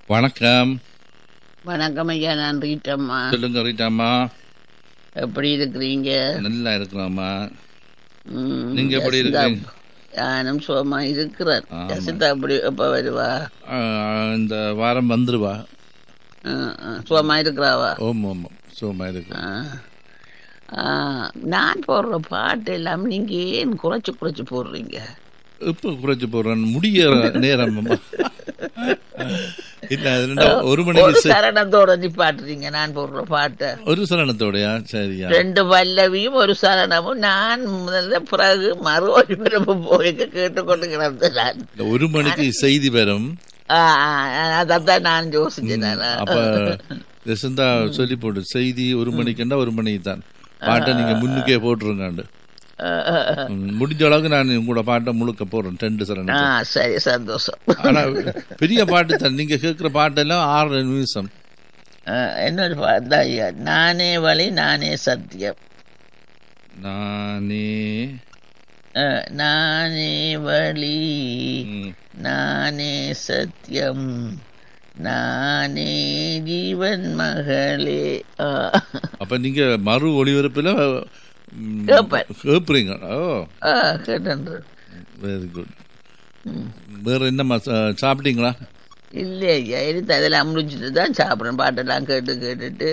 வணக்கம் வணக்கம் ஐயா நான் ரீட்டம்மா சொல்லுங்க ரீட்டாம்மா எப்படி இருக்கிறீங்க நல்லா இருக்கிறோம்மா ம், நீங்க எப்படி யசிதா, இருக்கீங்க? நானும் சுகமா இருக்கிறேன் ஆமா. யசிதா எப்படி எப்ப வருவா ஆ, இந்த வாரம் வந்துருவா ஆ, ஆ, சுகமா இருக்கிறாவா ஓம் ஓம் சுகமா இருக்கு ஆ. ஆ, நான் போடுற பாட்டு எல்லாம் நீங்க ஏன் குறைச்சு குறைச்சு போடுறீங்க இப்ப குறைச்சு போடுறேன் முடிய நேரம் அம்மா. இல்ல அது ரெண்டா ஒரு ஒரு மணிக்கு செ- சரணத்தோட நிப்பாட்டுறீங்க நான் போடுற பாட்டை ஒரு சரணத்தோடயா சரியா ரெண்டு பல்லவியும் ஒரு சரணமும் நான் முதல்ல பிறகு மறு ஒளிபரப்பு போய் கேட்டுக்கொண்டு கிடந்தேன் நான் இந்த ஒரு மணிக்கு செய்தி வரும் ஆ, ஆ, அதான் நான் யோசிச்சேன் நான். அப்ப யசந்தா சொல்லி போடு செய்தி ஒரு மணிக்குண்டா ஒரு மணிக்கு தான் பாட்டை நீங்க முன்னுக்கே போட்டுருங்காண்டு ஆ, ஆ, ஆ. ம், முடிஞ்ச அளவுக்கு நான் உங்களோட பாட்டை முழுக்க போடுறேன் ரெண்டு ஆ சரணம் சரி சந்தோஷம் ஆனா பெரிய பாட்டு தான் நீங்க கேட்கிற பாட்டெல்லாம் ஆறு நிமிஷம் ஆ, இன்னொரு பாட்டு தான் ஐயா நானே வழி நானே சத்தியம் நானே ஆ, நானே வழி ம், நானே சத்தியம் நானே ஜீவன் மகளே ஆ. அப்ப நீங்க மறு ஒளிபரப்புல ம், கேட்பேன். கேட்பீங்க ஓ ஆ, கேட்டேன் வெரி குட் வேற என்னம்மா சா- சாப்பிட்டீங்களா இல்லை ஐயா எடுத்து அதெல்லாம் முடிச்சுட்டு தான் சாப்பிட்றேன் பாட்டெல்லாம் கேட்டு கேட்டுட்டு